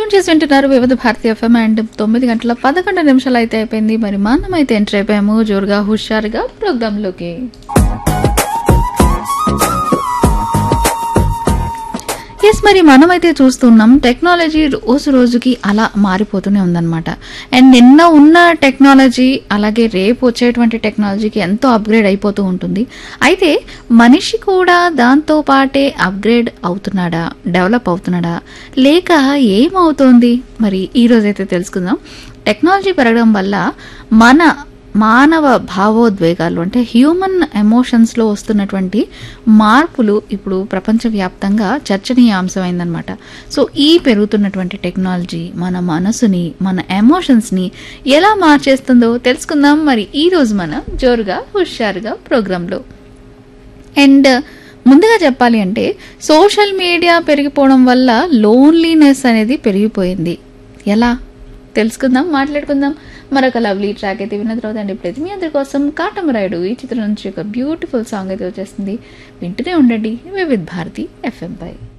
tune చేసి వింటున్నారు వివిధ భారతీయ ఎఫ్ఎం అండ్ తొమ్మిది గంటల పదకొండు నిమిషాలు అయితే అయిపోయింది మరి మనం అయితే ఎంటర్ అయిపోయాము జోరుగా హుషారుగా ప్రోగ్రాంలోకి ఎస్ మరి మనమైతే చూస్తున్నాం టెక్నాలజీ రోజు రోజుకి అలా మారిపోతూనే ఉందన్నమాట అండ్ నిన్న ఉన్న టెక్నాలజీ అలాగే రేపు వచ్చేటువంటి టెక్నాలజీకి ఎంతో అప్గ్రేడ్ అయిపోతూ ఉంటుంది అయితే మనిషి కూడా దాంతో పాటే అప్గ్రేడ్ అవుతున్నాడా డెవలప్ అవుతున్నాడా లేక ఏమవుతోంది మరి ఈ రోజైతే తెలుసుకుందాం టెక్నాలజీ పెరగడం వల్ల మన మానవ భావోద్వేగాలు అంటే హ్యూమన్ ఎమోషన్స్లో వస్తున్నటువంటి మార్పులు ఇప్పుడు ప్రపంచవ్యాప్తంగా చర్చనీయాంశమైందనమాట సో ఈ పెరుగుతున్నటువంటి టెక్నాలజీ మన మనసుని మన ఎమోషన్స్ని ఎలా మార్చేస్తుందో తెలుసుకుందాం మరి ఈ రోజు మనం జోరుగా హుషారుగా ప్రోగ్రాంలో అండ్ ముందుగా చెప్పాలి అంటే సోషల్ మీడియా పెరిగిపోవడం వల్ల లోన్లీనెస్ అనేది పెరిగిపోయింది ఎలా తెలుసుకుందాం మాట్లాడుకుందాం మరొక లవ్లీ ట్రాక్ అయితే విన్న తర్వాత అండి ఇప్పుడైతే మీ అందరి కోసం కాటమరాయుడు ఈ చిత్రం నుంచి ఒక బ్యూటిఫుల్ సాంగ్ అయితే వచ్చేస్తుంది వింటూనే ఉండండి వివిధ్ భారతి ఎఫ్ఎం పై